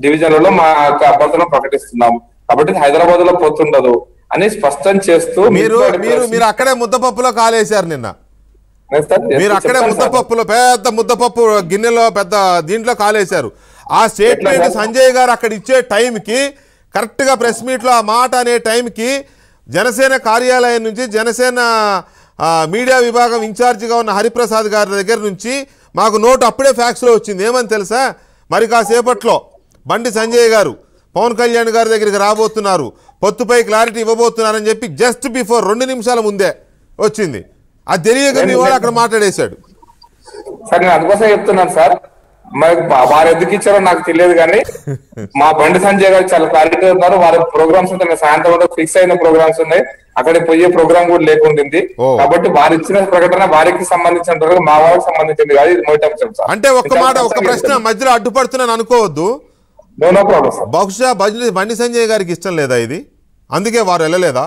డివిజన్లలో మా యొక్క అభ్యర్థులను ప్రకటిస్తున్నాం కాబట్టి హైదరాబాద్ లో పొత్తుండదు అని స్పష్టం చేస్తూ మీరు మిత్రుడి మీరు ప్రెస్ మీరు అక్కడే ముద్దపప్పులో కాలేశారు నిన్న లేదు సార్, మీరు అక్కడే చెప్తాను సార్. ముద్దపప్పులో పెద్ద ముద్దపప్పు గిన్నెలో పెద్ద దీంట్లో కాలేశారు ఆ స్టేట్మెంట్ ఎట్లా సార్? సంజయ్ గారు అక్కడ ఇచ్చే టైంకి కరెక్ట్గా ప్రెస్ మీట్లో ఆ మాట అనే టైంకి జనసేన కార్యాలయం నుంచి జనసేన ఆ, మీడియా విభాగం ఇన్ఛార్జిగా ఉన్న హరిప్రసాద్ గారి దగ్గర నుంచి మాకు నోటు అప్పుడే ఫ్యాక్స్లో వచ్చింది ఏమని తెలుసా మరి కాసేపట్లో బండి సంజయ్ గారు పవన్ కళ్యాణ్ గారి దగ్గరికి రాబోతున్నారు పొత్తుపై క్లారిటీ ఇవ్వబోతున్నారని చెప్పి జస్ట్ బిఫోర్ రెండు నిమిషాల ముందే వచ్చింది అది తెలియక మీ వాడు అక్కడ మాట్లాడేశాడు సార్ నేను అందుకోసం చెప్తున్నాను సార్ మరి వా- వారు ఎందుకు ఇచ్చారో నాకు తెలియదు కానీ మా బండి సంజయ్ గారు చాలా క్లారిటీ ఉన్నారు వారి ప్రోగ్రామ్స్ ఉంటాయి సాయంత్రం వరకు ఫిక్స్ అయిన ప్రోగ్రామ్స్ ఉన్నాయి అక్కడ పోయే ప్రోగ్రామ్ కూడా లేకుండింది ఓ. కాబట్టి వారు ఇచ్చిన ప్రకటన వారికి సంబంధించిన వరకు మా వారికి సంబంధించింది కాదు ఇది మొదటి అంశం సార్ అంటే ఒక్క మాట ఒక్క ప్రశ్న మధ్యలో అడ్డుపడుతున్నాను అనుకోవద్దు నో నో ప్రాబ్లం సార్ బహుశా బండి బండి సంజయ్ గారికి ఇష్టం లేదా ఇది అందుకే వారు వెళ్ళలేదా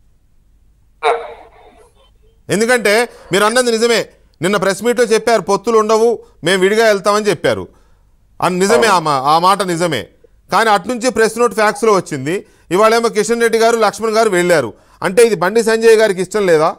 ఎందుకంటే మీరు అన్నది నిజమే నిన్న ప్రెస్ మీట్లో చెప్పారు పొత్తులు ఉండవు మేము విడిగా వెళ్తామని చెప్పారు అని నిజమే ఆ మా- ఆ మాట నిజమే కానీ అట్నుంచి ప్రెస్ నోట్ ఫ్యాక్స్లో వచ్చింది ఇవాళేమో కిషన్ రెడ్డి గారు లక్ష్మణ్ గారు వెళ్ళారు అంటే ఇది బండి సంజయ్ గారికి ఇష్టం లేదా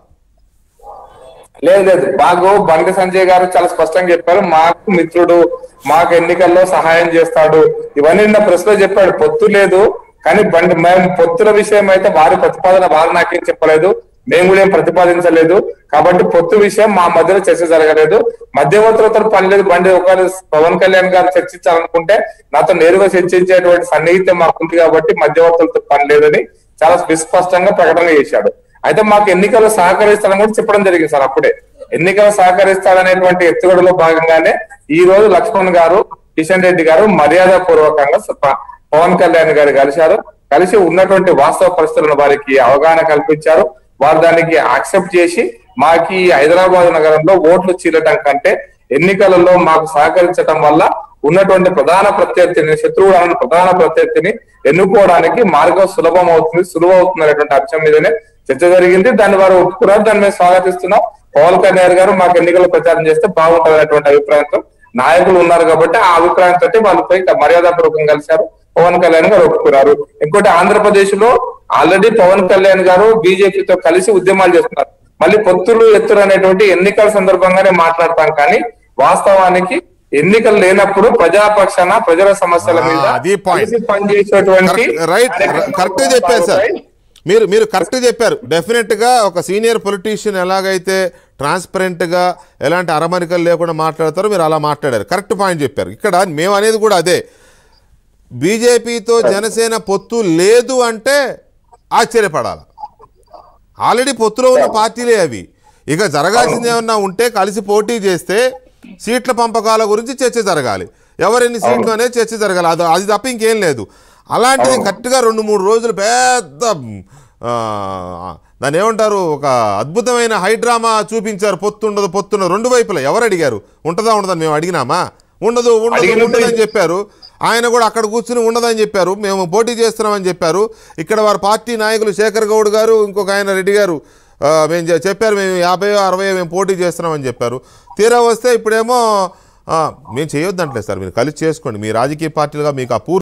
లేదు లేదు మాకు బండి సంజయ్ గారు చాలా స్పష్టంగా చెప్పారు మాకు మిత్రుడు మాకు ఎన్నికల్లో సహాయం చేస్తాడు ఇవన్నీ నిన్న ప్రెస్ లో చెప్పాడు పొత్తు లేదు కానీ బండి మేము పొత్తుల విషయం అయితే వారి ప్రతిపాదన వారు నాకేం చెప్పలేదు మేము కూడా ఏం ప్రతిపాదించలేదు కాబట్టి పొత్తు విషయం మా మధ్యలో చర్చ జరగలేదు మధ్యవర్తులతో పని లేదు బండి ఒకవేళ పవన్ కళ్యాణ్ గారు చర్చించాలనుకుంటే నాతో నేరుగా చర్చించేటువంటి సన్నిహితం మాకుంది కాబట్టి మధ్యవర్తులతో పని లేదని చాలా విస్పష్టంగా ప్రకటన చేశాడు అయితే మాకు ఎన్నికలు సహకరిస్తాడని కూడా చెప్పడం జరిగింది సార్ అప్పుడే ఎన్నికలు సహకరిస్తాడనేటువంటి ఎత్తుగడలో భాగంగానే ఈ రోజు లక్ష్మణ్ గారు కిషన్ రెడ్డి గారు మర్యాద పూర్వకంగా స- పవన్ కళ్యాణ్ గారు కలిశారు కలిసి ఉన్నటువంటి వాస్తవ పరిస్థితులను వారికి అవగాహన కల్పించారు వారు దానికి యాక్సెప్ట్ చేసి మాకి ఈ హైదరాబాద్ నగరంలో ఓట్లు చీలటం కంటే ఎన్నికలలో మాకు సహకరించడం వల్ల ఉన్నటువంటి ప్రధాన ప్రత్యర్థిని శత్రువు అన్న ప్రధాన ప్రత్యర్థిని ఎన్నుకోవడానికి మార్గం సులభం అవుతుంది సులువు అవుతుంది అనేటువంటి అంశం మీదనే చర్చ జరిగింది దాన్ని వారు ఒప్పుకున్నారు దాన్ని మేము స్వాగతిస్తున్నాం పవన్ కళ్యాణ్ గారు మాకు ఎన్నికల్లో ప్రచారం చేస్తే బాగుంటుంది అనేటువంటి అభిప్రాయంతో నాయకులు ఉన్నారు కాబట్టి ఆ అభిప్రాయంతో వాళ్ళు పోయి మర్యాదపూర్వకంగా కలిశారు పవన్ కళ్యాణ్ గారు ఒప్పుకున్నారు ఇంకోటి ఆంధ్రప్రదేశ్ లో ఆల్రెడీ పవన్ కళ్యాణ్ గారు బీజేపీతో కలిసి ఉద్యమాలు చేస్తున్నారు మళ్ళీ పొత్తులు ఎత్తులు అనేటువంటి ఎన్నికల సందర్భంగానే మాట్లాడతాం కానీ వాస్తవానికి ఎన్నికలు లేనప్పుడు ప్రజాపక్షాన ప్రజల సమస్యల మీద ఆ, అది point. కలిసి పనిచేసేటువంటి రైట్ కార్యక్రమాలు కరెక్ట్ చెప్పారు సార్ సాగుతాయి. మీరు మీరు కరెక్ట్ చెప్పారు డెఫినెట్గా ఒక సీనియర్ పొలిటీషియన్ ఎలాగైతే ట్రాన్స్పరెంట్గా ఎలాంటి అరమరికలు లేకుండా మాట్లాడతారో మీరు అలా మాట్లాడారు కరెక్ట్ పాయింట్ చెప్పారు ఇక్కడ మేము అనేది కూడా అదే బీజేపీతో జనసేన పొత్తు లేదు అంటే ఆశ్చర్యపడాలి ఆల్రెడీ పొత్తులో ఉన్న పార్టీలే అవి ఇక జరగాల్సింది ఏమన్నా ఉంటే కలిసి పోటీ చేస్తే సీట్ల పంపకాల గురించి చర్చ జరగాలి ఎవరెన్ని సీట్లు అనేది చర్చ జరగాలి అది అది తప్ప ఇంకేం లేదు అలాంటిది కరెక్ట్గా రెండు మూడు రోజులు పెద్ద ఆ, దాన్ని ఏమంటారు ఒక అద్భుతమైన హైడ్రామా చూపించారు పొత్తుండదు పొత్తుండదు రెండు వైపులా ఎవరు అడిగారు ఉంటుందా ఉండదని మేము అడిగినామా ఉండదు ఉండదు అడిగినట్టు- ఉండదని చెప్పారు ఆయన కూడా అక్కడ కూర్చుని ఉండదని చెప్పారు మేము పోటీ చేస్తున్నామని చెప్పారు ఇక్కడ వారి పార్టీ నాయకులు శేఖర్ గౌడ్ గారు ఇంకొక ఆయన రెడ్డి గారు ఆ, మేము చె- చెప్పారు మేము యాభై అరవై మేము పోటీ చేస్తున్నామని చెప్పారు తీరా వస్తే ఇప్పుడేమో ఆ, మేము చేయొద్దంటలేదు సార్ మీరు కలిసి చేసుకోండి మీ రాజకీయ పార్టీలుగా మీకు ఆ పూర్తి